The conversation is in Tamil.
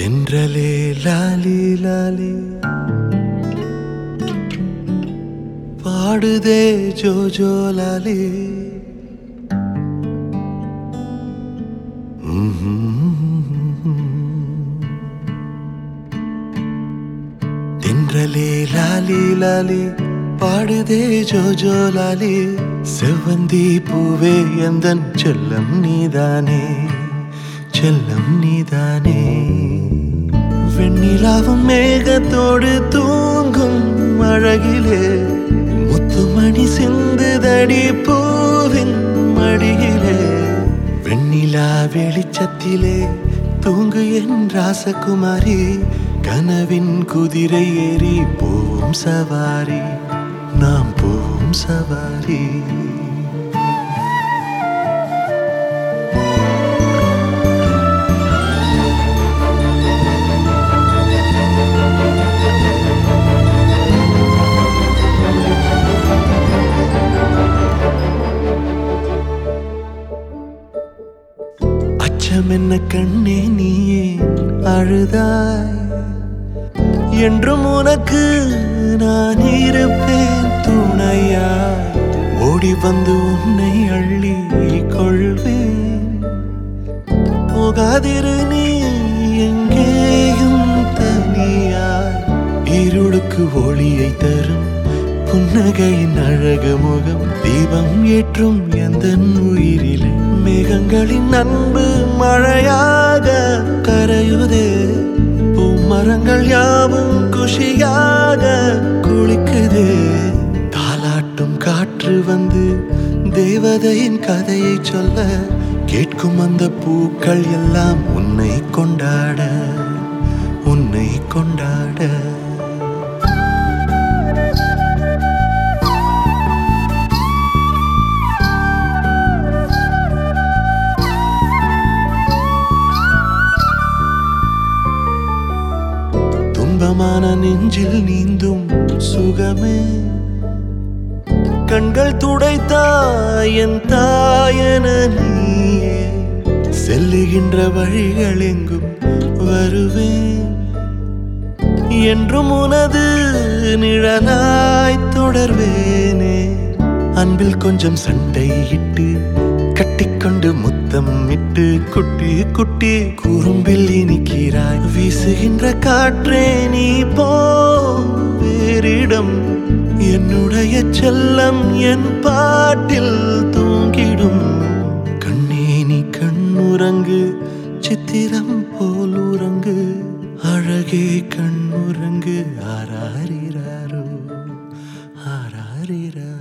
தென்றலே லாலி லாலி பாடுதே ஜோஜோ லாலி தென்றலே லாலி லாலி பாடுதே ஜோஜோ லாலி செவ்வந்தி பூவே எந்தன் செல்லம் நீதானே செல்லம் நீதானே வெண்ணிலாவும் மேகத்தோடு தூங்கும் அழகிலே முத்துமணி சிந்துதடி பூவின் மடியிலே வெண்ணிலா வெளிச்சத்திலே தூங்கு என் ராசகுமாரி கனவின் குதிரை ஏறி போவோம் சவாரி நாம் போவோம் சவாரி அச்சம் என்ன கண்ணே நீயே அழுதாய் என்றும் உனக்கு நான் இருப்பேன் துணையாய் ஓடி வந்து உன்னை அள்ளி கொள்வேன் போகாதிரு நீ எங்கேயும் தனியாய் இருளுக்கு ஒளியை தரும் புன்னகையின் அழகு முகம் தீபம் ஏற்றும் எந்த உயிரிலே மேகங்களின் அன்பு மழையாக கரையுதே பூமரங்கள் யாவும் குஷியாக குளிக்குதே தாலாட்டும் காற்று வந்து தேவதையின் கதையை சொல்ல கேட்கும் அந்த பூக்கள் எல்லாம் உன்னை கொண்டாட உன்னை கொண்டாட துன்பமான நெஞ்சில் நீந்தும் சுகமே கண்கள் துடைத்தாய் என் தாயன நீயே செல்லுகின்ற வழிகள் எங்கும் வருவேன் என்றும் உனது நிழலாய் தொடர்வேனே அன்பில் கொஞ்சம் சண்டையிட்டு கட்டிக்கொண்டு முத்தம் இட்டு குட்டி குட்டி குறும்பில் இனிக்கிறாய் வீசுகின்ற காற்றே நீ போ வேறிடம் என்னுடைய செல்லம் என் பாட்டில் தூங்கிடும் கண்ணே நீ கண்ணுறங்கு சித்திரம் போல் உறங்கு அழகே கண்ணுறங்கு ஆராரிராரோ ஆராரிரோ